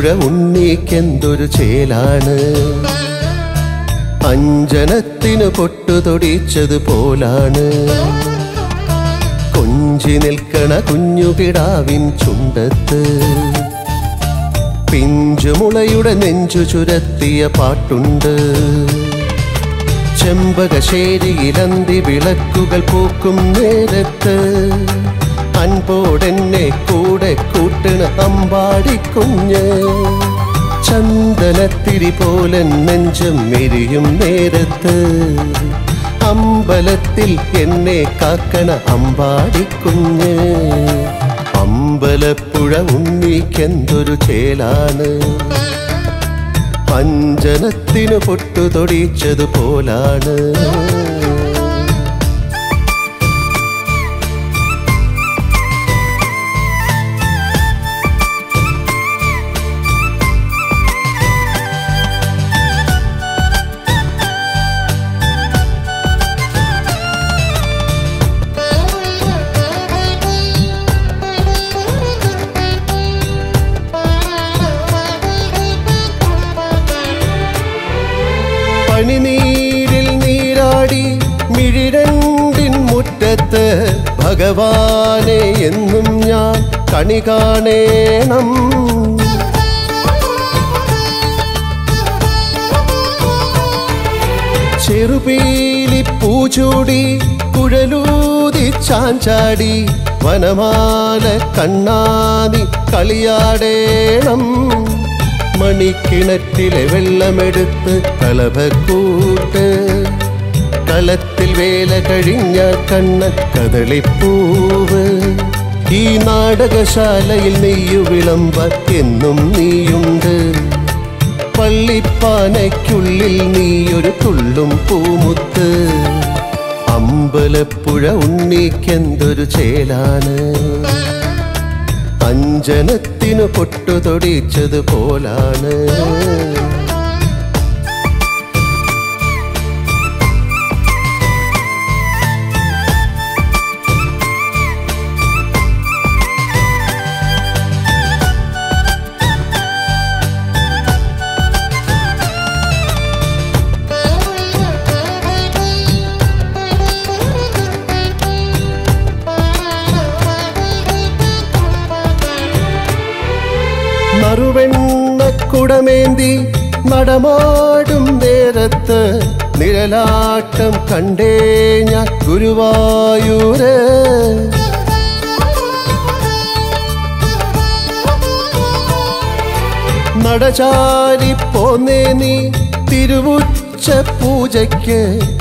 ഉണ്ണിക്കെന്തൊരു ചേലാണ് അഞ്ജനത്തിനു പൊട്ടു തൊടിച്ചത് പോലാണ് കൊഞ്ചി നിൽക്കണ കുഞ്ഞുകിടാവിൻ ചുണ്ടത്ത് പിഞ്ചുമുളയുടെ നെഞ്ചു ചുരത്തിയ പാട്ടുണ്ട് ചെമ്പകശ്ശേരിയിലന്തി വിളക്കുകൾ പൂക്കും നേരത്ത് അൻപോടെന്നെ കൂടെ കൂട്ടണ അമ്പാടിക്കുഞ്ഞ് ചന്ദനത്തിരി പോലെ നെഞ്ചം എരിയും നേരത്ത് അമ്പലത്തിൽ എന്നെ കാക്കണ അമ്പാടിക്കുഞ്ഞ് അമ്പലപ്പുഴ ഉണ്ണിക്കെന്തൊരു ചേലാണ് അഞ്ജനത്തിനു പൊട്ടു തൊടിച്ചതുപോലാണ് പനിനീരിൽ നീരാടി മിഴിരണ്ടിൻ മുറ്റത്ത് ഭഗവാനെ എന്നും ഞാൻ കണി കാണേണം ചെറുപീലി പൂച്ചൂടി കുഴലൂതി ചാഞ്ചാടി വനമാല കണ്ണാതി കളിയാടേണം മണിക്കിണറ്റിലെ വെള്ളമെടുത്ത് കളഭക്കൂട്ട് കളത്തിൽ വേല കഴിഞ്ഞ കണ്ണ കദളിപ്പൂവ് ഈ നാടകശാലയിൽ നെയ്യു വിളമ്പ എന്നും നീയുണ്ട് പള്ളിപ്പാനയ്ക്കുള്ളിൽ നീയൊരു തുള്ളും പൂമുത്ത് അമ്പലപ്പുഴ ഉണ്ണിക്കെന്തൊരു ചേലാണ് അഞ്ജനത്തിനു പൊട്ടു തൊടിച്ചത് പോലാണ് നറുവെണ്ണക്കുടമേന്തി നടമാടും നേരത്ത് നിഴലാട്ടം കണ്ടേ ഞാൻ ഗുരുവായൂര് നടചാരി പോന്നേ നീ തിരുവുച്ച പൂജയ്ക്ക്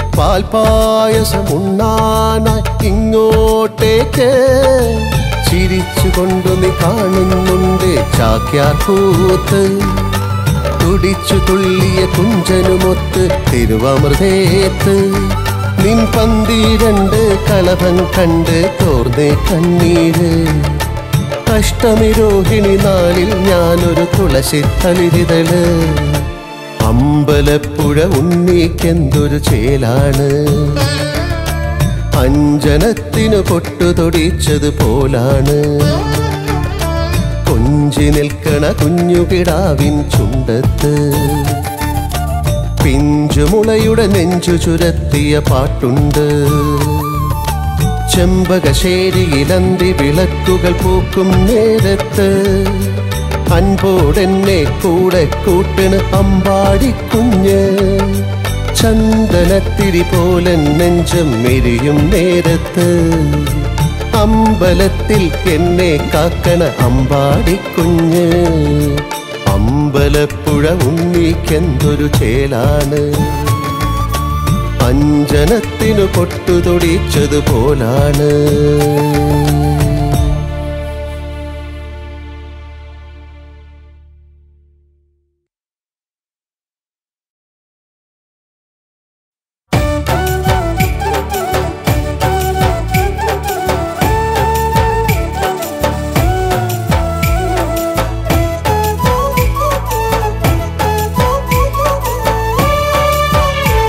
പാൽപായസമുണ്ണാനായി ഇങ്ങോട്ടേക്ക് ചിരിച്ചുകൊണ്ടു നീ കാണുന്നുണ്ട് ചാക്യാർ കൂത്ത് തുടിച്ചു തുള്ളിയ കുഞ്ചനുമൊത്ത് തിരുവമൃതേത്ത് നിൻ പന്തിരണ്ട് കളഭം കണ്ട് തോർന്നേ കണ്ണീര് അഷ്ടമി രോഹിണി നാളിൽ ഞാനൊരു തുളസി തളിരിതള് അമ്പലപ്പുഴ ഉണ്ണിക്കെന്തൊരു ചേലാണ് അഞ്ജനത്തിനു പൊട്ടു തൊടിച്ചത് പോലാണ് കൊഞ്ചി നിൽക്കണ കുഞ്ഞുകിടാവിൻ ചുണ്ടത്ത് പിഞ്ചുമുളയുടെ നെഞ്ചു ചുരത്തിയ പാട്ടുണ്ട് ചെമ്പകശ്ശേരിയിലന്തി വിളക്കുകൾ പൂക്കും നേരത്ത് അൻപോടെന്നെ കൂടെ കൂട്ടിന് അമ്പാടിക്കുഞ്ഞ് ചന്ദനത്തിരി പോലെ നെഞ്ചം എരിയും നേരത്ത് അമ്പലത്തിൽ എന്നെ കാക്കണ അമ്പാടിക്കുഞ്ഞ് അമ്പലപ്പുഴ ഉണ്ണിക്കെന്തൊരു ചേലാണ് അഞ്ജനത്തിനു പൊട്ടു തൊടിച്ചതുപോലാണ്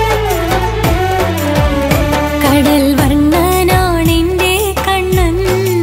കടൽ വർണ്ണനാണെന്റെ കണ്ണൻ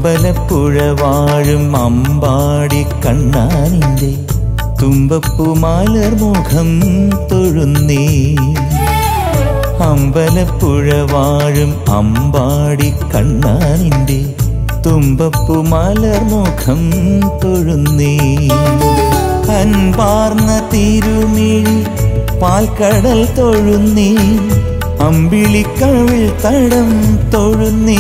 അമ്പലപ്പുഴ വാഴും അമ്പാടി കണ്ണാനിന്റെ തുമ്പപ്പുമാലർ മുഖം തൊഴുന്നേ അമ്പലപ്പുഴ വാഴും അമ്പാടി കണ്ണാനിന്റെ തുമ്പപ്പുമാലർ മുഖം തൊഴുന്നേ അൻപാർന്ന തിരുമിഴി പാൽക്കടൽ തൊഴുന്നേ അമ്പിളിക്കവിൾ തടം തൊഴുന്നേ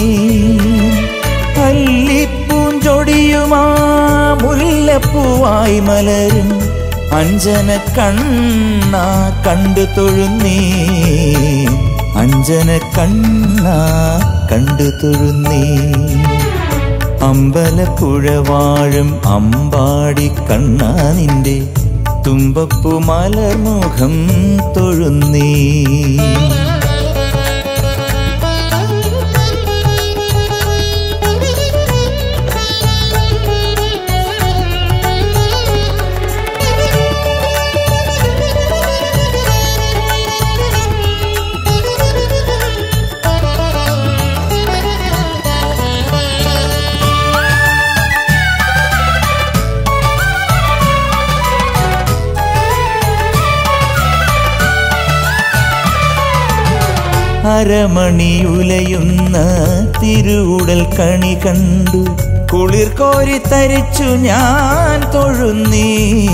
അല്ലിപ്പൂഞ്ചൊടിയുമാ മുല്ലപ്പൂവായി മലരും അഞ്ജന കണ്ണ കണ്ടു തൊഴുന്നേ അഞ്ജന കണ്ണ കണ്ടു തൊഴുന്നേ അമ്പലപ്പുഴ വാഴും അമ്പാടി കണ്ണാ നിന്റെ തുമ്പപ്പു മലർമുഖം തൊഴുന്നേ അരമണിയുലയുന്ന തിരുവുടൽ കണി കണ്ടു കുളിർ കോരി തരിച്ചു ഞാൻ തൊഴുന്നീ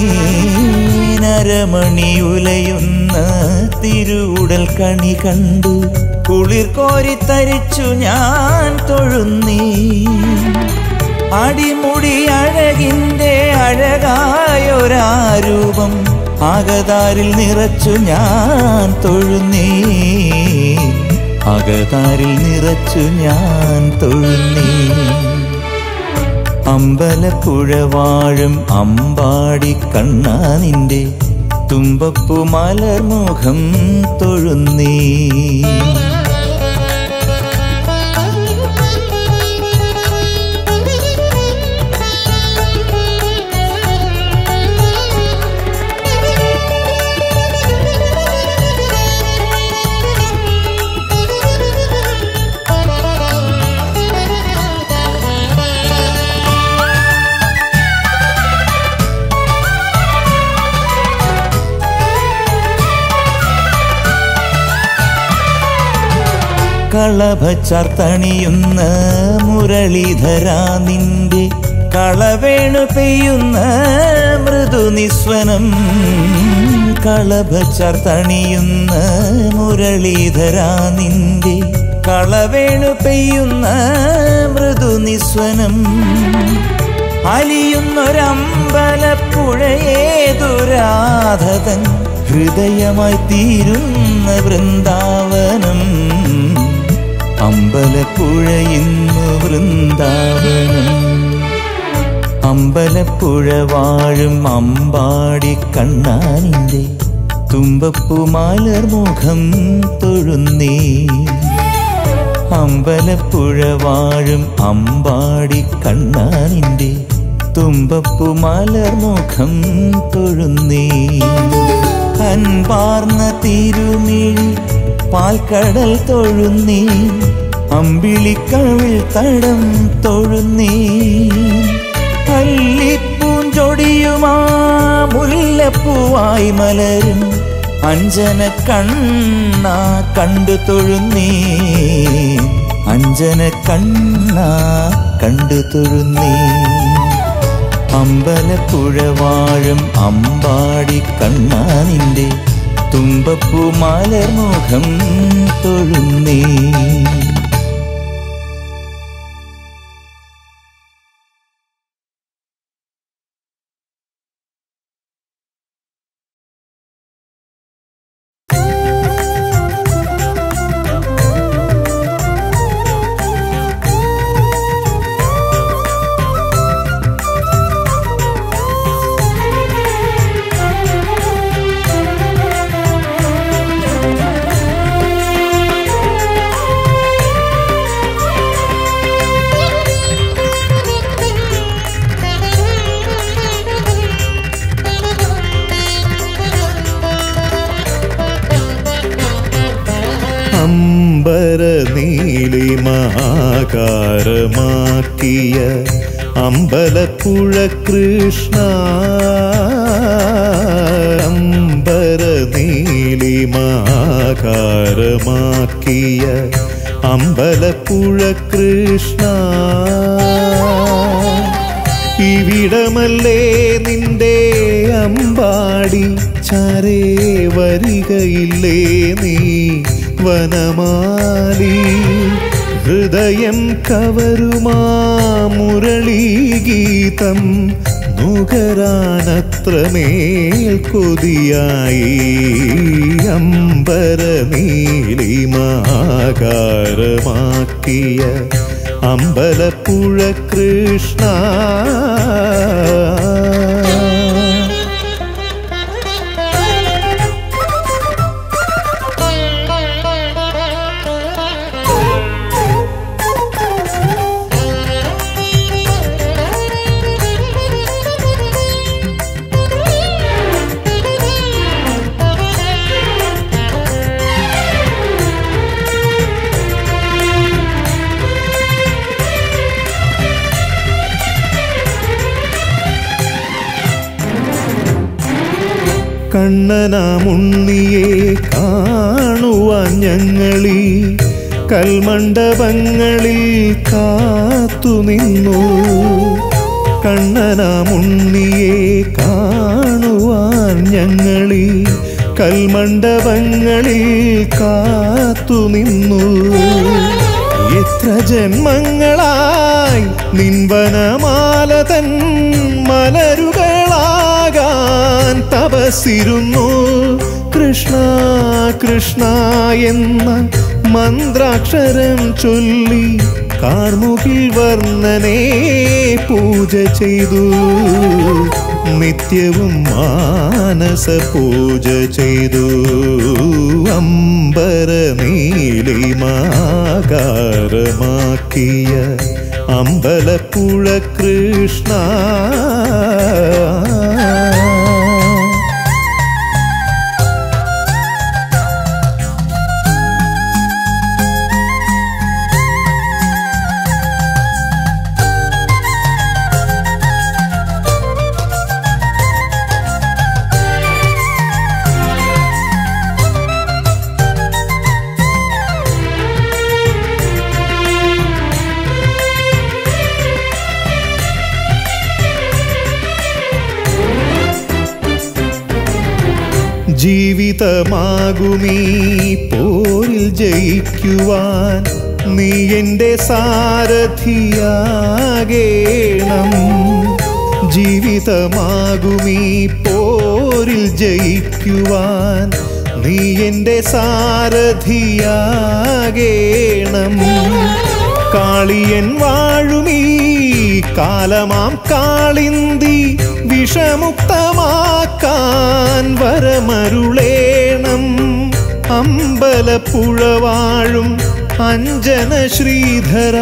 അരമണിയുലയുന്ന തിരുവുടൽ കണി കണ്ടു കുളിർ കോരി തരിച്ചു ഞാൻ തൊഴുന്നീ അടിമുടി അഴകിൻ്റെ അഴകായൊരാരൂപം ആകതാരിൽ നിറച്ചു ഞാൻ തൊഴുന്നേ അകതാരിൽ നിറച്ചു ഞാൻ തൊഴുന്നേ അമ്പലപ്പുഴ വാഴും അമ്പാടി കണ്ണാ നിന്റെ തുമ്പപ്പു മലർമുഖം തൊഴുന്നേ കളഭച്ചാർത്തണിയുന്ന മുരളീധര നിന്റെ കളവേണു പെയ്യുന്ന മൃദുനിസ്വനം കളഭച്ചാർത്തണിയുന്ന മുരളീധര നിന്റെ കളവേണു പെയ്യുന്ന മൃദുനിസ്വനം അലിയുന്നൊരമ്പലപ്പുഴയേതുരാധതൻ ഹൃദയമായി തീരുന്ന വൃന്ദാവനം അമ്പലപ്പുഴ ഇന്നു വൃന്ദാവനം അമ്പലപ്പുഴ വാഴും അമ്പാടി കണ്ണാനിന്റെ തുമ്പപ്പുമാലർ മുഖം തൊഴുന്നേ അമ്പലപ്പുഴ വാഴും അമ്പാടി കണ്ണാനിന്റെ തുമ്പപ്പുമാലർ മുഖം തൊഴുന്നേ അൻപാർന്ന തിരുമിഴി പാൽക്കടൽ തൊഴുന്നേ അമ്പിളിക്കവിൾ തടം തൊഴുന്നേ അല്ലിപ്പൂഞ്ചൊടിയുമാ മുല്ലപ്പൂവായി മലരും അഞ്ജന കണ്ണ കണ്ടു തൊഴുന്നേ അഞ്ജന കണ്ണ കണ്ടു തൊഴുന്നേ അമ്പലപ്പുഴ വാഴും അമ്പാടി കണ്ണാ നിന്റെ തുമ്പപ്പൂ മലർമുഖം തൊഴുന്നേ ും അമ്പര നീലിമാകാരമാക്കിയ അമ്പലപ്പുഴ കൃഷ്ണ അമ്പര നീലിമാകാരമാക്കിയ അമ്പലപ്പുഴ കൃഷ്ണ ഇവിടമല്ലേ നിന്റെ അമ്പാടി ചരേ വരികയില്ലേ നീ വനമാലി ഹൃദയം കവരുമാ മുരളീഗീതം നുകരാനത്രമേൽ കൊതിയായി അമ്പര നീലിമാകാരമാക്കിയ അമ്പലപ്പുഴ കൃഷ്ണ കണ്ണനാമുണ്ണിയെ കാണുവാൻ ഞങ്ങളീ കൽമണ്ഡപങ്ങളിൽ കാത്തുനിന്നു കണ്ണനാമുണ്ണിയെ കാണുവാൻ ഞങ്ങളീ കൽമണ്ഡപങ്ങളിൽ കാത്തുനിന്നു എത്ര ജന്മങ്ങളായി നിൻവനമാലതൻ മലരുകളാകാൻ തപസിരുന്നു കൃഷ്ണ കൃഷ്ണ എന്ന മന്ത്രാക്ഷരം ചൊല്ലി കാർമുകിൽ വർണ്ണനെ പൂജ ചെയ്തു നിത്യവും മാനസ പൂജ ചെയ്തു അമ്പര നീലിമാകാരമാക്കിയ അമ്പലപ്പുഴ കൃഷ്ണ ജീവിതമാകുമീ പോരിൽ ജയിക്കുവാൻ നീ എൻ്റെ സാരഥിയാകേണം ജീവിതമാകുമീ പോരിൽ ജയിക്കുവാൻ നീ എൻ്റെ സാരഥിയാകേണം കാളിയൻ വാഴുമീ കാലമാം കാളിന്തി വിഷമുക്തമാക്കാൻ വരമരുളേണം അമ്പലപ്പുഴവാഴും അഞ്ജന ശ്രീധര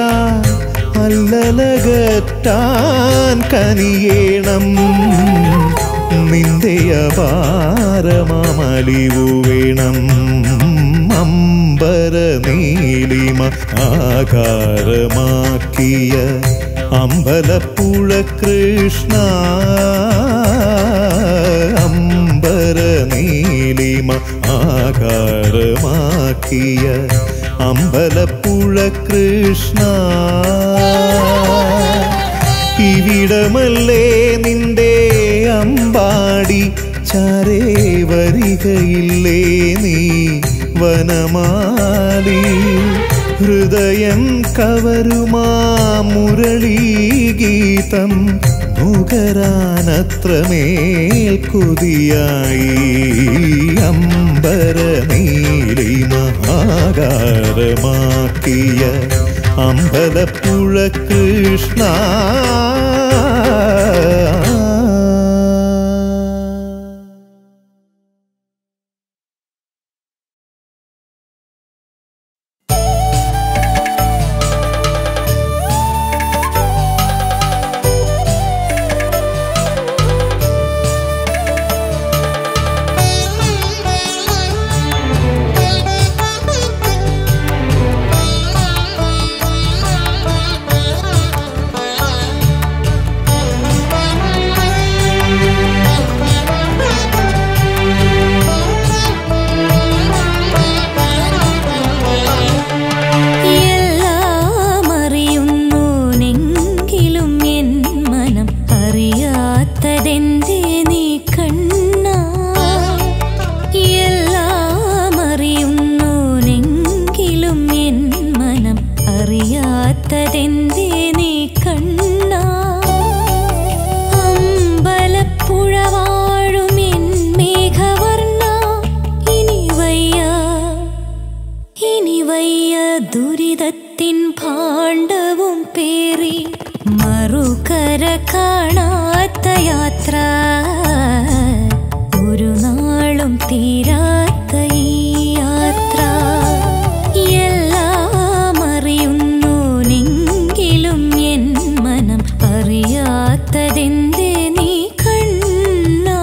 അല്ലലകറ്റാൻ കനിയേണം നിന്റെ അപാരമലിവു വേണം അമ്പര നീലിമ ആകാരമാക്കിയ അമ്പലപ്പുഴ കൃഷ്ണ അമ്പര നീലിമ ആകാരമാക്കിയ അമ്പലപ്പുഴ കൃഷ്ണ ഇവിടമല്ലേ നിന്റെ അമ്പാടി ചരേ വരികയില്ലേ നീ വനമാലി ഹൃദയം കവരുമാ മുരളീഗീതം നുകരാനത്രമേൽ കൊതിയായി അമ്പര നീലിമ ആകാരമാക്കിയ അമ്പലപ്പുഴ കൃഷ്ണ Thank you. ദുരിതത്തിൻ ഭാണ്ഡവും പേറി മറുകര കാണാത്ത യാത്ര ഒരു നാളും തീരാത്ത ഈ യാത്ര എല്ലാം അറിയുന്നു നെങ്കിലും എൻ മനം അറിയാത്തതെന്തേ നീ കണ്ണാ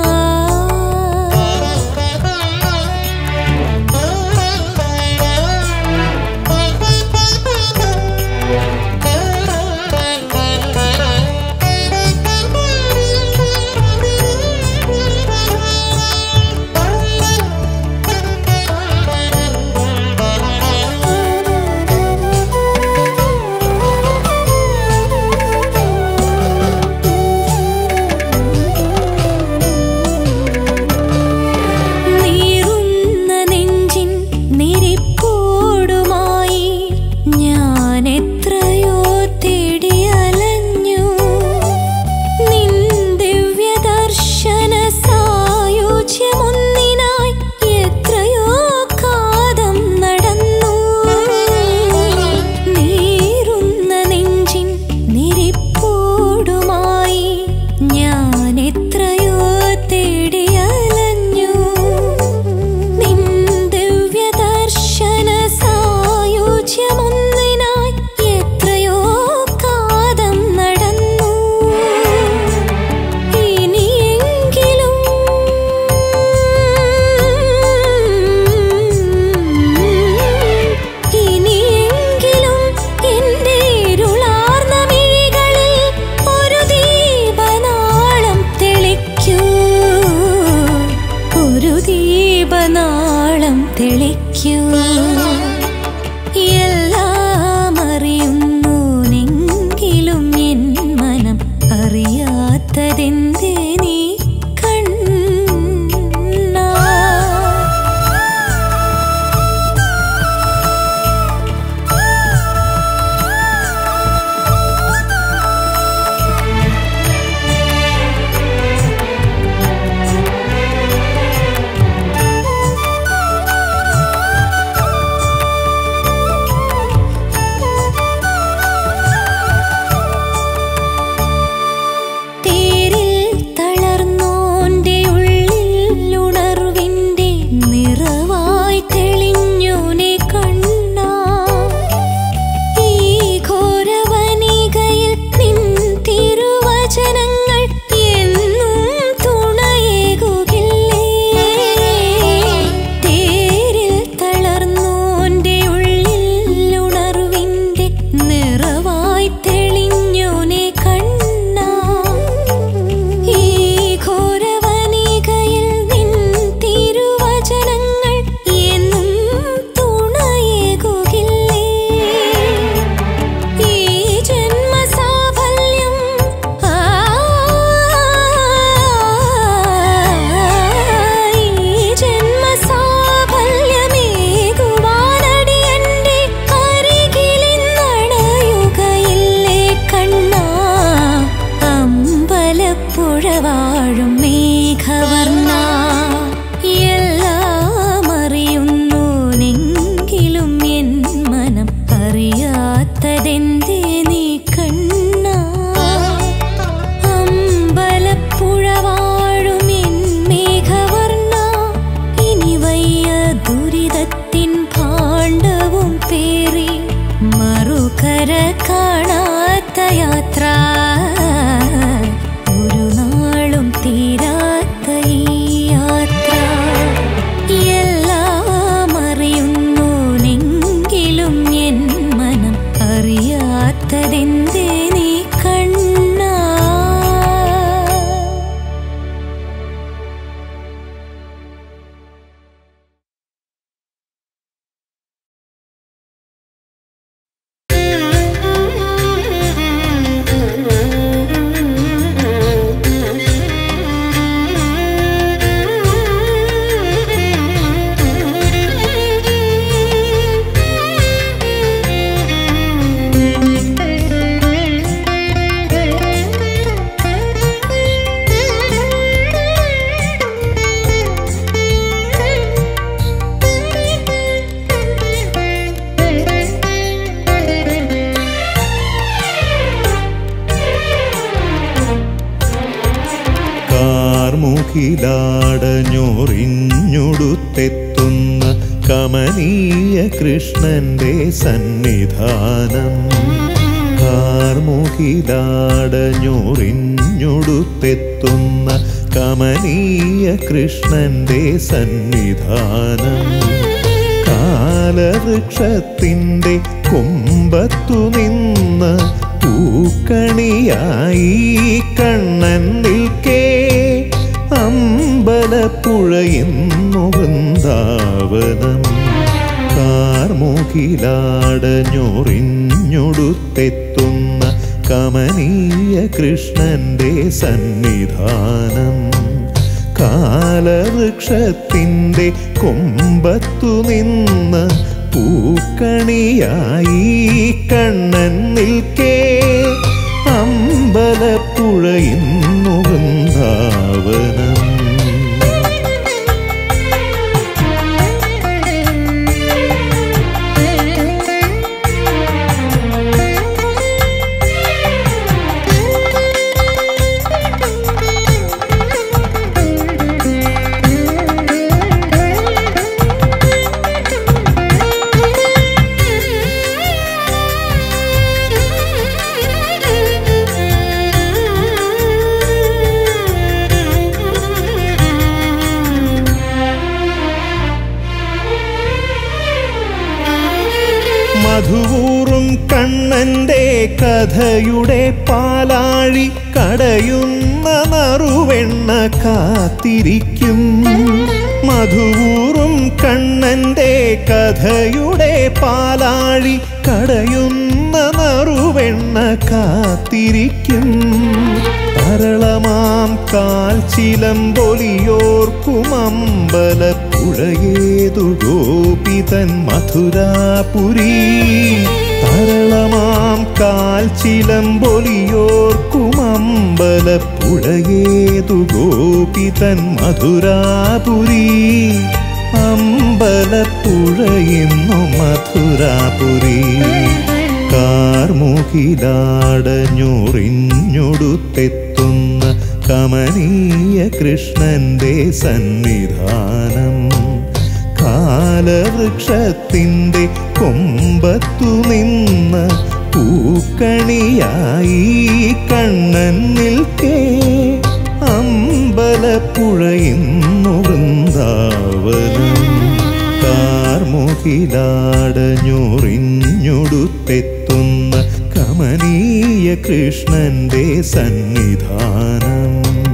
നീറുന്ന നെഞ്ചിൻ നിരിപ്പോടുമായി ഞാൻ എത്രയോ തേടി അലഞ്ഞു നിൻ ദിവ്യദർശന സായുജ്യമൊന്നിനായി എത്രയോ കാതം നടന്നു നീറുന്ന നെഞ്ചിൻ നിരിപ്പോടുമായി ഞാൻ എത്രയോ തേടി അലഞ്ഞു നിൻ ദിവ്യദർശന സായുജ്യമൊന്നിനായി എത്രയോ കാതം നടന്നു ഇനിയെങ്കിലും ഇനിയെങ്കിലും എന്റെ ഇരുളാർന്ന മിഴികളിൽ ഒരു ദീപനാളം തെളിക്കൂ ഒരു ദീപനാളം തെളിക്കൂ എല്ലാം അറിയുന്നു നെങ്കിലും എൻ മനം അറിയാത്തതെന്തേ നീ കണ്ണാ തേരിൽ തളർന്നോന്റെ ഉള്ളിൽ ഉണർവിന്റെ നിറവായി തെളിഞ്ഞു നീ കണ്ണാ ഈ ഘോരവനികയിൽ നിൻ തിരുവചനങ്ങൾ എന്നും തുണയേകുകില്ലേ തേരിൽ തളർന്നോന്റെ ഉള്ളിൽ ഉണർവിന്റെ നിറവായി തെളിഞ്ഞു നീ കണ്ണാ ഈ ഘോരവനികയിൽ നിൻ തിരുവചനങ്ങൾ എന്നും തുണയേകുകില്ലേ ഈ ജന്മസാഫല്യം ആ ഈ ജന്മസാഫല്യമേകുവാനടിയന്റെ അരികിലിന്നണയുകയില്ലേ കണ്ണാ അമ്പലപ്പുഴ വാഴും മേഘവർണ്ണ എല്ലാം അറിയുന്നു നെങ്കിലും എൻ മനം അറിയാത്തതെന്തേ നീ കണ്ണാ അമ്പലപ്പുഴ വാഴും എൻ മേഘവർണ്ണ ഇനി വയ്യ ദുരിതത്തിൻ ഭാണ്ഡവും പേറി മറുകര കാണാത്ത യാത്ര ഒരു നാളും തീരാത്ത ഈ യാത്ര എല്ലാം അറിയുന്നു നെങ്കിലും എൻ മനം അറിയാത്തതെന്തേ നീ കണ്ണാ Thank you. കാർമുകിലാടഞ്ഞൊറിഞ്ഞുടുത്തെത്തുന്ന കമനീയ കൃഷ്ണന്റെ സന്നിധാനം കാർമുകിലാടഞ്ഞൊറിഞ്ഞുടുത്തെത്തുന്ന കമനീയ കൃഷ്ണന്റെ സന്നിധാനം കാലവൃക്ഷത്തിൻ്റെ കൊമ്പത്തു നിന്ന് പൂക്കണിയായി കണ്ണൻ നിൽക്കേ അമ്പലപ്പുഴയെന്നു വൃന്ദാവനം കാർമുകിലാടഞ്ഞൊറിഞ്ഞുടുത്തെത്തുന്ന കമനീയ കൃഷ്ണന്റെ സന്നിധാനം കാലവൃക്ഷത്തിൻ്റെ കൊമ്പത്തു നിന്ന് പൂക്കണിയായി കണ്ണൻ നിൽക്കേ അമ്പലപ്പുഴ ഇന്നു വൃന്ദാവനം മധുവൂറും കണ്ണന്റെ കഥയുടെ പാലാഴി കടയുന്ന നറുവെണ്ണ കാത്തിരിക്കും മധുവൂറും കണ്ണന്റെ കഥയുടെ പാലാഴി കടയുന്ന നറുവെണ്ണ കാത്തിരിക്കും തരളമാം കാൽച്ചിലമ്പൊലിയോർക്കുമമ്പലപ്പുഴയേതു ഗോപിതൻ മധുരാപുരി തരളമാം കാൽച്ചിലമ്പൊലിയോർക്കുമമ്പലപ്പുഴയേതു ഗോപിതൻ മധുരാപുരി അമ്പലപ്പുഴയെന്നു മധുരാപുരി കാർമുകിലാടഞ്ഞൊറിഞ്ഞൊടുത്തെത്തുന്ന കമനീയ കൃഷ്ണന്റെ സന്നിധാനം കാലവൃക്ഷത്തിൻ്റെ കൊമ്പത്തു നിന്ന് പൂക്കണിയായി കണ്ണൻ നിൽക്കേ അമ്പലപ്പുഴ ഇന്നു വൃന്ദാവനം കാർമുകിലാടഞ്ഞൊറിഞ്ഞൊടുത്തെത്തുന്ന കമനീയ കൃഷ്ണന്റെ സന്നിധാനം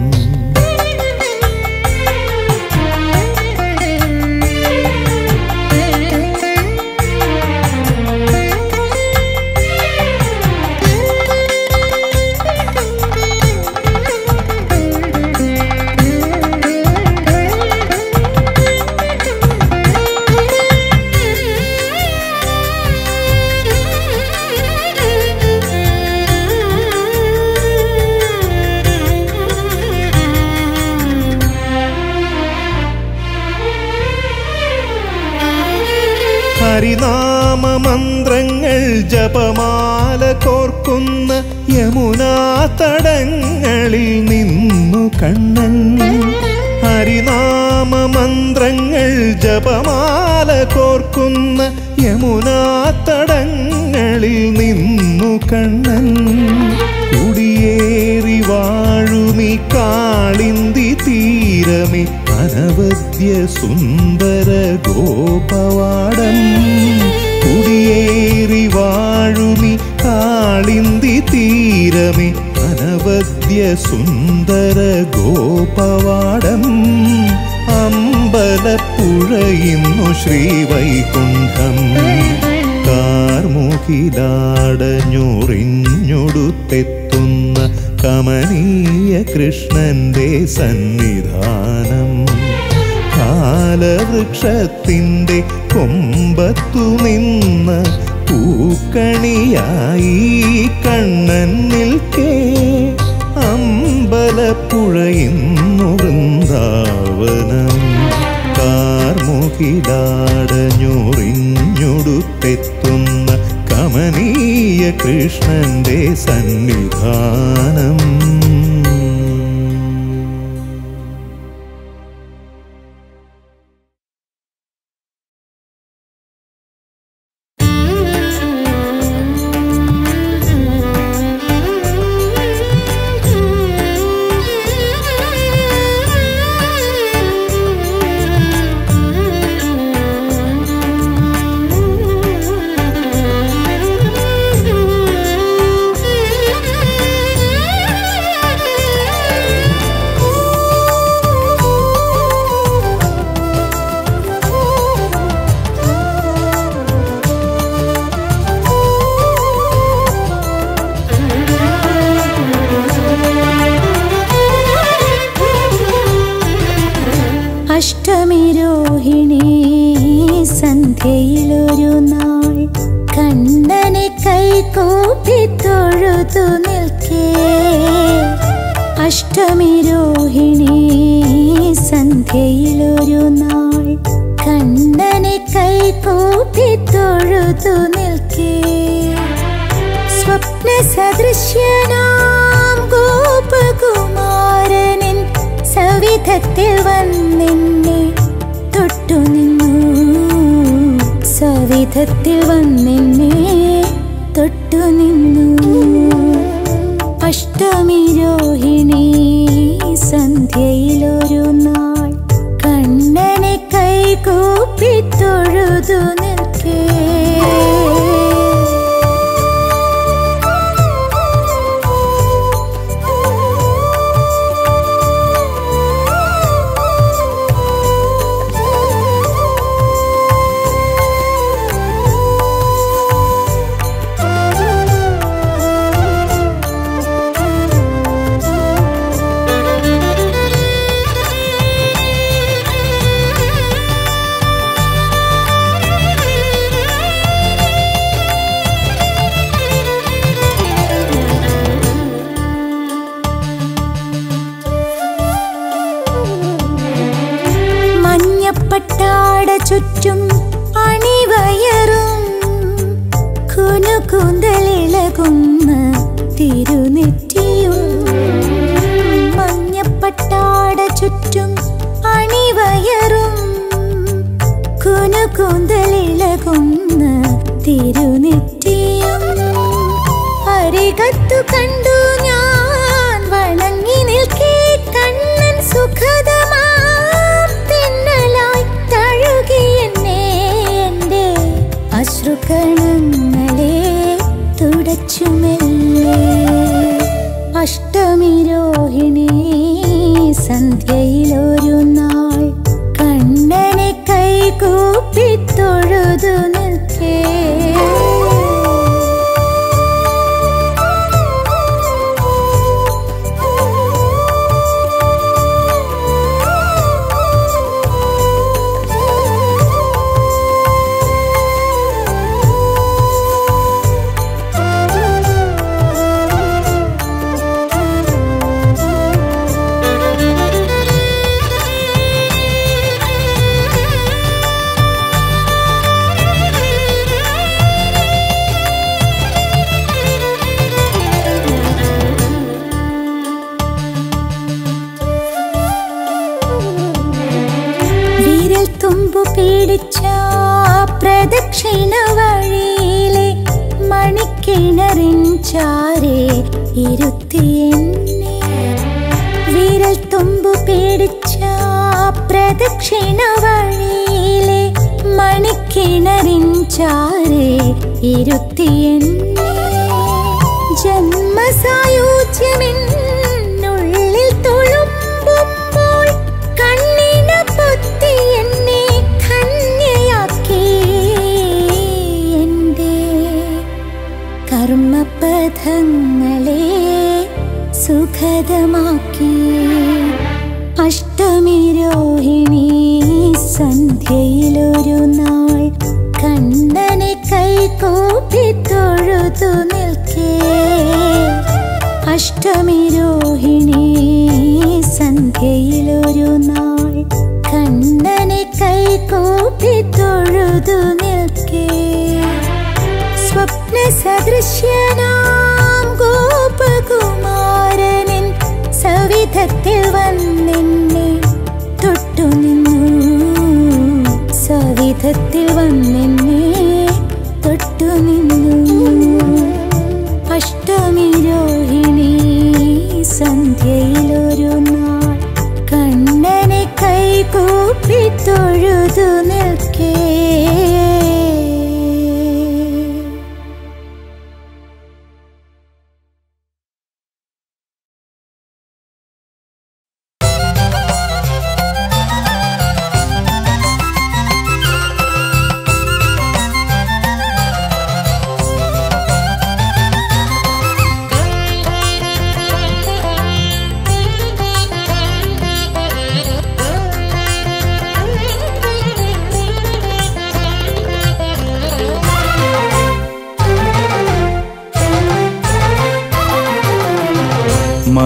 ഹരിനാമമന്ത്രങ്ങൾ ജപമാല കോർക്കുന്ന യമുനാ തടങ്ങളിൽ നിന്നു കണ്ണൻ ഹരിനാമമന്ത്രങ്ങൾ ജപമാല കോർക്കുന്ന യമുനാ തടങ്ങളിൽ നിന്നു കണ്ണൻ കുടിയേറി വാഴുമി കാളിന്തി തീരമേ അനവദ്യ സുന്ദര ഗോപവാടം കുടിയേറി വാഴുമി കാളിന്തി തീരമേ അനവദ്യ സുന്ദര ഗോപവാടം അമ്പലപ്പുഴയിന്നു ശ്രീവൈകുണ്ഠം കാർമുകിലാടഞ്ഞൊറിഞ്ഞൊടുത്തെത്തുന്ന കമനീയ കൃഷ്ണന്റെ സന്നിധാനം കാലവൃക്ഷത്തിൻ്റെ കൊമ്പത്തു നിന്ന് പൂക്കണിയായി കണ്ണൻ നിൽക്കേ അമ്പലപ്പുഴ ഇന്നു വൃന്ദാവനം കാർമുകിലാടഞ്ഞൊറിഞ്ഞൊടുത്തെത്തുന്ന കമനീയ കൃഷ്ണന്റെ സന്നിധാനം സന്ധ്യയിലൊരു നാൾ കണ്ണനെ കൈകൂപ്പി തൊഴുതു നിൽക്കേ അഷ്ടമി രോഹിണി സന്ധ്യയിലൊരു നാൾ കണ്ണനെ കൈകൂപ്പി തൊഴുതു നിൽക്കേ സ്വപ്ന സദൃശ്യനാം ഗോപകുമാരനിൻ സവിധത്തിൽ വന്നെന്നെ തൊട്ടു നിന്നു സവിധത്തിൽ വന്നെന്നെ തൊട്ടു നിന്നു അഷ്ടമി രോഹിണി സന്ധ്യയിലൊരു നാൾ കണ്ണനെ കൈകൂപ്പി തൊഴുതു നിൽക്കേ മഞ്ഞപ്പട്ടാട ചുറ്റും അണിവയറും കുനുകൂന്തലിളകുന്ന തിരുനെറ്റിയും മഞ്ഞപ്പട്ടാട ചുറ്റും അണിവയറും കുനുകൂന്തലിളകുന്ന തിരുനെറ്റിയും അരികത്തു കണ്ടു ഞാൻ വണങ്ങി നിൽക്കേ കണ്ണൻ സുഖതമാം തിന്നലായി തഴുകി എന്നെ എൻ്റെ അശ്രുകണങ്ങളെ തുടച്ചുമെല്ലേ അഷ്ടമി രോഹിണി സന്ധ്യയിലൊരു നാൾ കണ്ണനെ കൈകൂപ്പി തൊഴുതു നിൽക്കേ വിരൽ തുമ്പു പിടിച്ച പ്രദക്ഷിണ വഴിയിലെ മണിക്കിണറിൻ ചാരെ ഇരുത്തി എന്നെ വിരൽ തുമ്പു പിടിച്ച പ്രദക്ഷിണ വഴിയിലെ മണിക്കിണറിൻ ചാരെ ഇരുത്തി എന്നെ ജന്മസായോജ്യമെന്നുള്ളിൽ തുളുമ്പുമ്പോൾ കണ്ണിന പൊത്തി എന്നെ ധന്യയാക്കി എൻ്റെ കർമ്മപഥങ്ങളെ സുഖദമാക്കി അഷ്ടമി രോഹിണി സന്ധ്യയിലൊരു നാൾ കണ്ണനെ കൈകൂപ്പി തൊഴുതു നിൽക്കേ അഷ്ടമി രോഹിണി സന്ധ്യയിലൊരു നാൾ കണ്ണനെ കൈകൂപ്പി തൊഴുതു നിൽക്കേ സ്വപ്ന സദൃശ്യനാം ഗോപകുമാരനിൻ സവിധത്തിൽ വന്നെന്നെ തൊട്ടു നിന്നു സവിധത്തിൽ വന്നെന്നെ തൊട്ടു നിന്നു അഷ്ടമി രോഹിണി സന്ധ്യയിലൊരു നാൾ കണ്ണനെ കൈകൂപ്പി തൊഴുതു നിൽക്കേ ും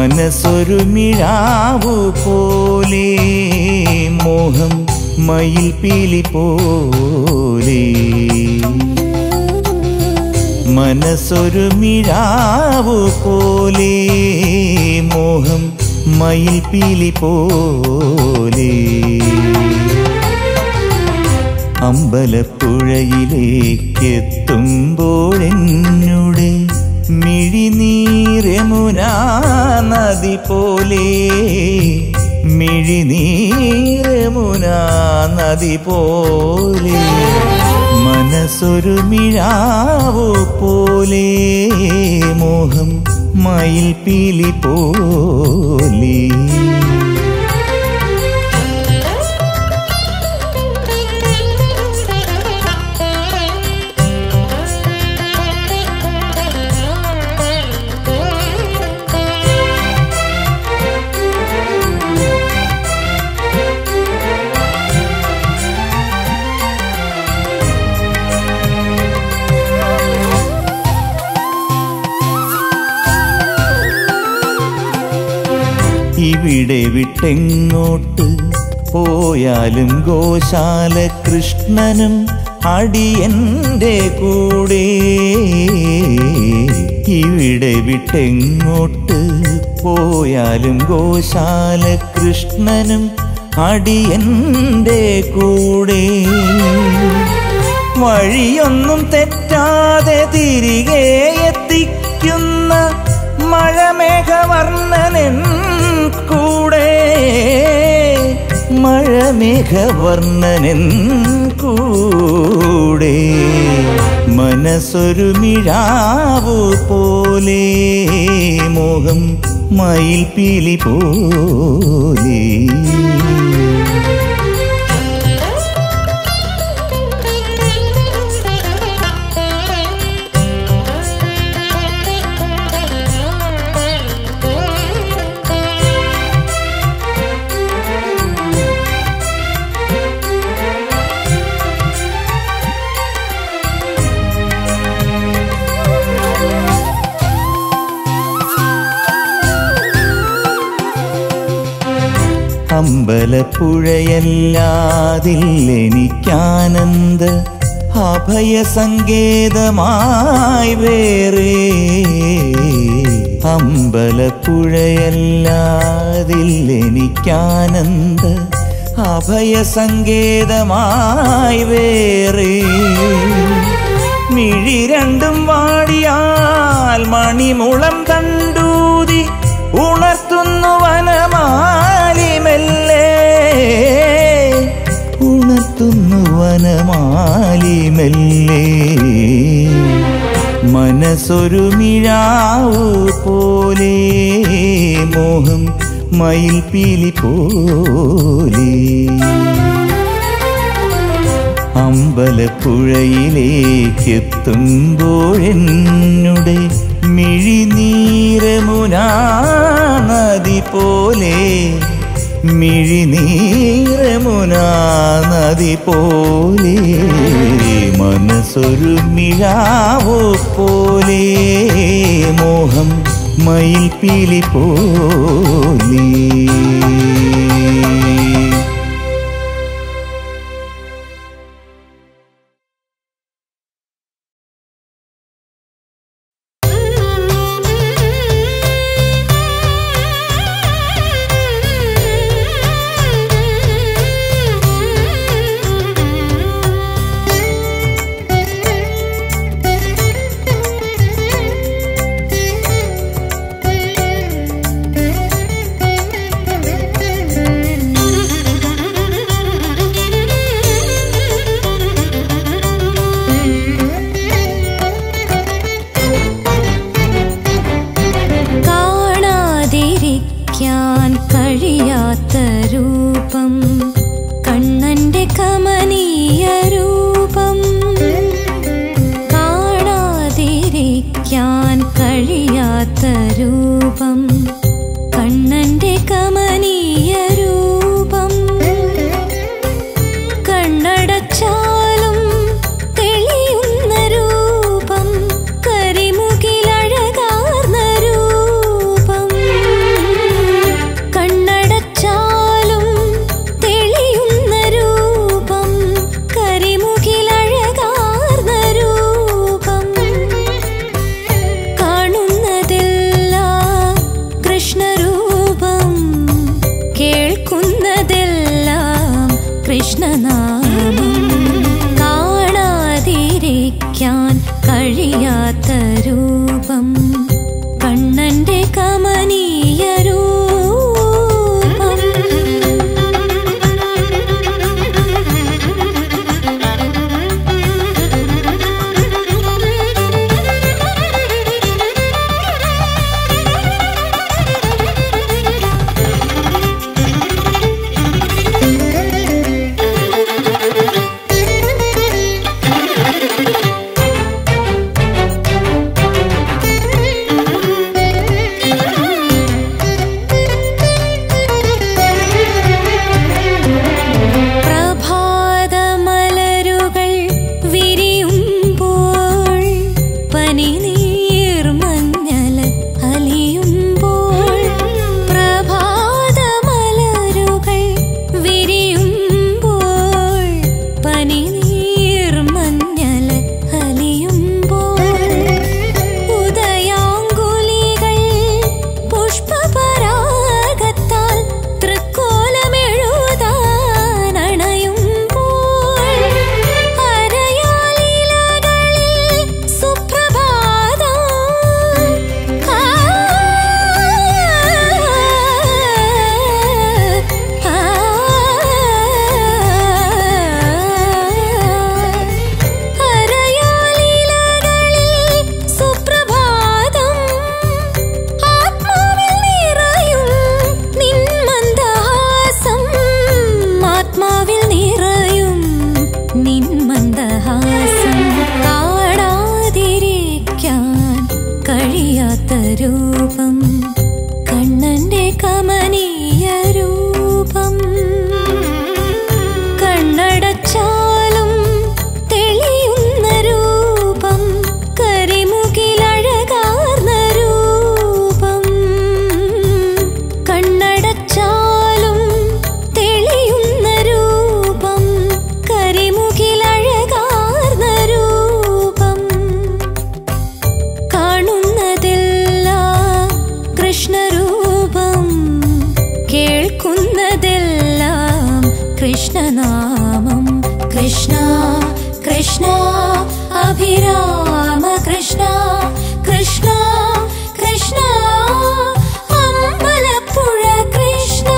മനസ്സൊരു മിഴാവു പോലെ മോഹം മയിൽ പീലി പോലെ മനസ്സൊരു മിഴാവു പോലെ മോഹം മയിൽ പീലി പോലെ അമ്പലപ്പുഴയിലേക്കെത്തുമ്പോഴെന്നുടെ മിഴിനീരമുനാ നദി പോലെ മിഴിനീരമുനാ നദി പോലെ മനസ്സൊരു മിഴാവു പോലെ മോഹം മയിൽ പീലി പോലെ ഇവിടെ വിട്ടെങ്ങോട്ട് പോയാലും ഗോശാല കൃഷ്ണനും അടിയന്റെ കൂടെ ഇവിടെ വിട്ടെങ്ങോട്ട് പോയാലും ഗോശാല കൃഷ്ണനും അടിയന്റെ കൂടെ വഴിയൊന്നും തെറ്റാതെ തിരികെ എത്തിക്കുന്ന മഴമേഘവർണ്ണനൻ കൂടെ മഴമേഘവർണ്ണനൻ കൂടെ മനസ്സൊരു മിഴാവു പോലെ മോഹം മയിൽ പീലി പോലെ അമ്പലപ്പുഴയല്ലാതില്ലെനിക്കാനന്ദ അഭയ സങ്കേതമായി വേറെ അമ്പലപ്പുഴയല്ലാതില്ലെനിക്കാനന്ദ അഭയ സങ്കേതമായി വേറെ മിഴി രണ്ടും വാടിയാൽ മണിമുളം കണ്ടൂതി ഉണർത്തുന്നു വനമാലിമെല്ലേ ഉണർത്തുന്നു വനമാലിമെല്ലേ മനസ്സൊരു മിഴാവു പോലെ മോഹം മയിൽ പീലി പോലെ അമ്പലപ്പുഴയിലേക്കെത്തുമ്പോഴെന്നുടെ മിഴിനീരമുനാ നദി പോലെ മിഴിനീരമുനാ നദി പോലെ മനസ്സൊരു മിഴാവു പോലെ മോഹം മയിൽ പീലി പോലെ കാണാതിരിക്കാൻ കഴിയാത്ത രൂപം കണ്ണന്റെ കമനീയ രൂപം കാണാതിരിക്കാൻ കഴിയാത്ത രൂപം കണ്ണന്റെ കമനീയ രൂപം കണ്ണടച്ചാലും തെളിയുന്ന രൂപം കരിമുകിലഴകാർന്ന രൂപം കാണാതിരിക്കാൻ കഴിയാത്ത രൂപം കണ്ണന്റെ കമനീയ രൂപം പ്രഭാതമലരുകൾ വിരിയുമ്പോൾ പനിനീർമഞ്ഞൽ അലിയുമ്പോൾ പ്രഭാതമലരുകൾ വിരിയുമ്പോൾ പനിനീർമഞ്ഞൽ അലിയുമ്പോൾ ഉദയാങ്കുലികൾ പുഷ്പപരാഗത്താൽ തൃക്കോലമെഴുതാൻ അണയുമ്പോൾ അരയാലിലകളിൽ സുപ്രഭാതം ആ, ആ, അരയാലിലകളിൽ സുപ്രഭാതം ആത്മാവിൽ നിറയും നിൻ മന്ദഹാസം ആത്മാവിൽ നിറയും നിൻ മന്ദഹാസം കാണാതിരിക്കാൻ കഴിയാത്ത രൂപം കണ്ണന്റെ കമനീയ രൂപം കണ്ണടച്ചാലും തെളിയുന്ന രൂപം കരിമുകിലഴകാർന്ന രൂപം കണ്ണടച്ചാലും തെളിയുന്ന രൂപം കരിമുകിലഴകാർന്ന രൂപം കാണുന്നതെല്ലാം കൃഷ്ണരൂപം കേൾക്കുന്നതെല്ലാം കൃഷ്ണനാമം കൃഷ്ണ കൃഷ്ണ അഭിരാമ കൃഷ്ണ കൃഷ്ണ കൃഷ്ണ അമ്പലപ്പുഴ കൃഷ്ണ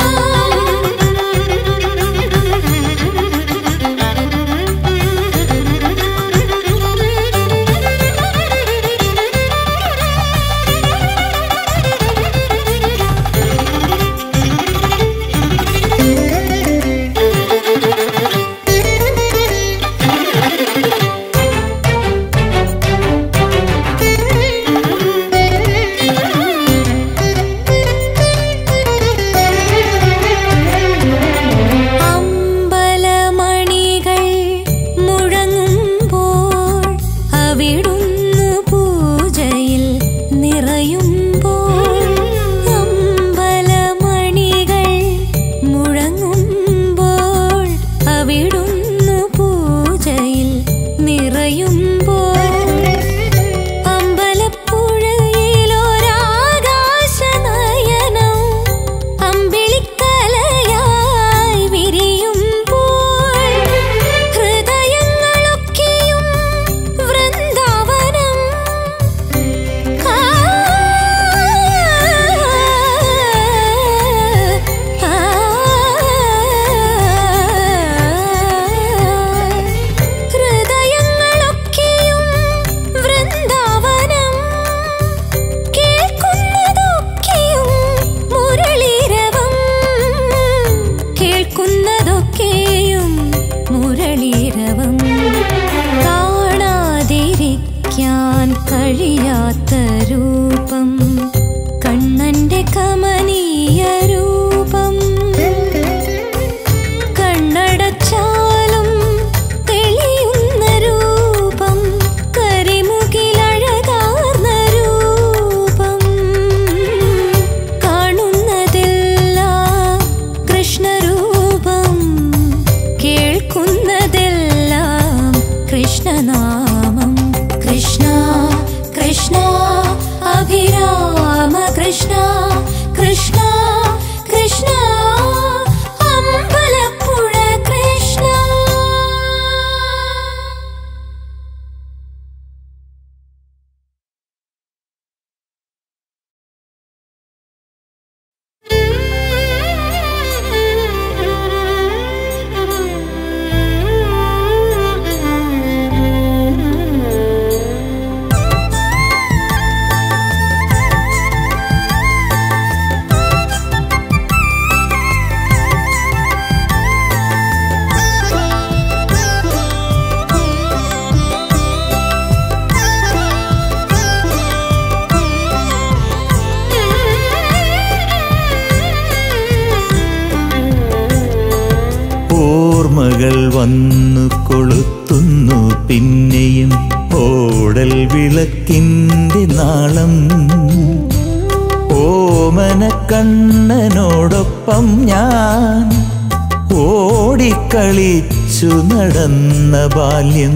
അമ്പലമണികൾ മുഴങ്ങുമ്പോൾ അവിടുന്നു പൂജയിൽ നിറയുമ്പോൾ അമ്പലമണികൾ മുഴങ്ങുമ്പോൾ അവിടുന്നു പൂജയിൽ നിറയുമ്പോൾ അമ്പലപ്പുഴയിലൊരാകാശനയനം അമ്പിളിക്കലയായി വിരിയുമ്പോൾ ഹൃദയങ്ങളൊക്കെയും വൃന്ദാവനം ആ, ആ, ഹൃദയങ്ങളൊക്കെയും വൃന്ദാവനം കേൾക്കുന്നതൊക്കെയും മുരളീരവം കേൾക്കുന്നതൊക്കെയും മുരളീരവം കാണാതിരിക്കാൻ കഴിയാത്ത രൂപം കണ്ണന്റെ കമനീയ രൂപം കണ്ണടച്ചാലും തെളിയുന്ന രൂപം കരിമുകിലഴകാർന്ന രൂപം കാണുന്നതെല്ലാം കൃഷ്ണരൂപം കേൾക്കുന്നതെല്ലാം കൃഷ്ണനാമം കൃഷ്ണ കൃഷ്ണ അഭിരാമ കൃഷ്ണ കൃഷ്ണ കൃഷ്ണ അമ്പലപ്പുഴ കൃഷ്ണ വന്നു കൊളുത്തുന്നു പിന്നെയും ഓടൽ വിളക്കിൻ്റെ നാളം ഓമന കണ്ണനോടൊപ്പം ഞാൻ ഓടിക്കളിച്ചു നടന്ന ബാല്യം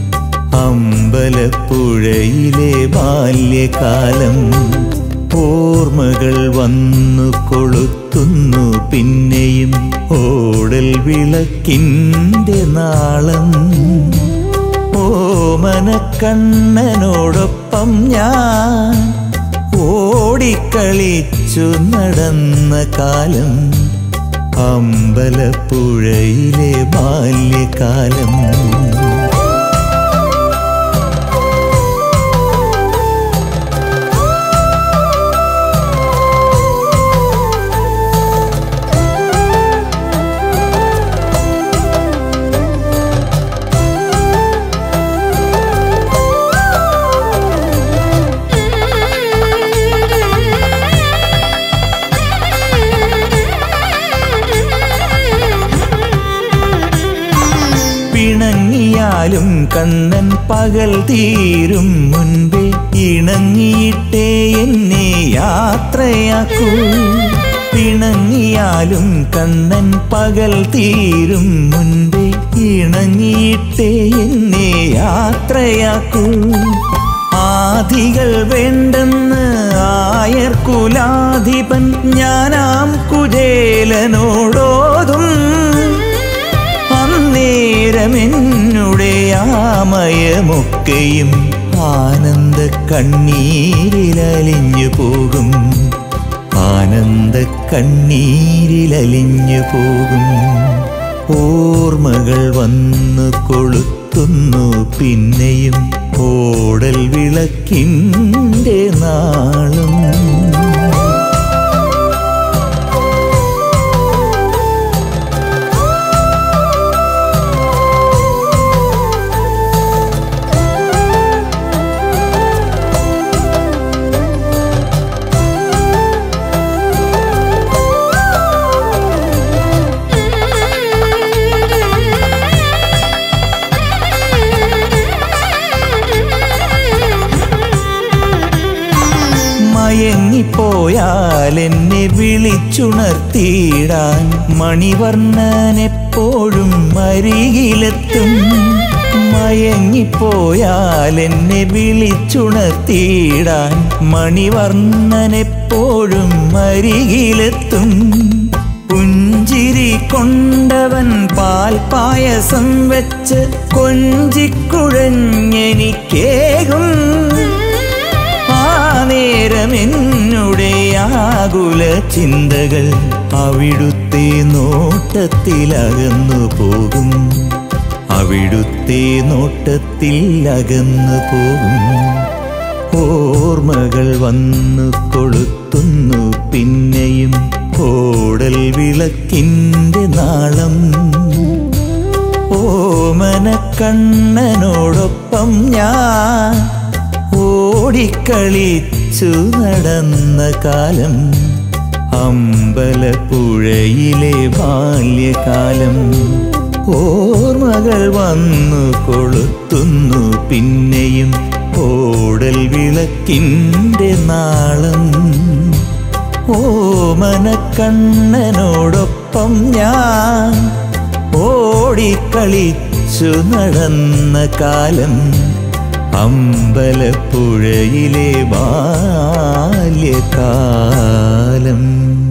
അമ്പലപ്പുഴയിലെ ബാല്യകാലം ഓർമ്മകൾ വന്നു കൊളുത്തുന്നു പിന്നെയും ഓടൽ വിളക്കിൻ്റെ നാളം ഓമന കണ്ണനോടൊപ്പം ഞാൻ ഓടിക്കളിച്ചു നടന്ന കാലം അമ്പലപ്പുഴയിലെ ബാല്യകാലം പിണങ്ങിയാലും കണ്ണൻ പകൽ തീരും മുൻപേ ഇണങ്ങിയിട്ടേ എന്നെ യാത്രയാക്കൂ പിണങ്ങിയാലും കണ്ണൻ പകൽ തീരും മുൻപേ ഇണങ്ങിയിട്ടേ എന്നെ യാത്രയാക്കൂ ആദികൾ വേണ്ടെന്ന് ആയർ കുലാധിപൻ ഞാനാം കുചേലനോടോതും അന്നേരമെന്നുടെ ആമയമൊക്കെയും ആനന്ദ കണ്ണീരിലലിഞ്ഞു പോകും ആനന്ദ കണ്ണീരിലലിഞ്ഞു പോകും ഓർമ്മകൾ വന്നു കൊളുത്തുന്നു പിന്നെയും ഓടൽ വിളക്കിൻ്റെ നാളും മയങ്ങിപ്പോയാൽ എന്നെ വിളിച്ചുണർത്തിയിടാൻ മണിവർണ്ണൻ എപ്പോഴും അരികിലെത്തും മയങ്ങിപ്പോയാൽ എന്നെ വിളിച്ചുണർത്തിയിടാൻ മണിവർണ്ണൻ എപ്പോഴും അരികിലെത്തും പുഞ്ചിരി കൊണ്ടവൻ പാൽ പായസം വെച്ച് കൊഞ്ചിക്കുഴഞ്ഞെനിക്കേകും ആ നേരം എന്നുടെ ആകുല ചിന്തകൾ അവിടുത്തെ നോട്ടത്തിലകന്നു പോകും അവിടുത്തെ നോട്ടത്തിൽ അകന്നു പോകും ഓർമ്മകൾ വന്നു കൊളുത്തുന്നു പിന്നെയും ഓടൽ വിളക്കിൻ്റെ നാളം ഓമന കണ്ണനോടൊപ്പം ഞാൻ ഓടിക്കളിച്ചു നടന്ന കാലം അമ്പലപ്പുഴയിലെ ബാല്യകാലം ഓർമ്മകൾ വന്നു കൊളുത്തുന്നു പിന്നെയും ഓടൽ വിളക്കിൻ്റെ നാളം ഓമന കണ്ണനോടൊപ്പം ഞാൻ ഓടിക്കളിച്ചു നടന്ന കാലം അമ്പലപ്പുഴയിലെ ബാല്യകാലം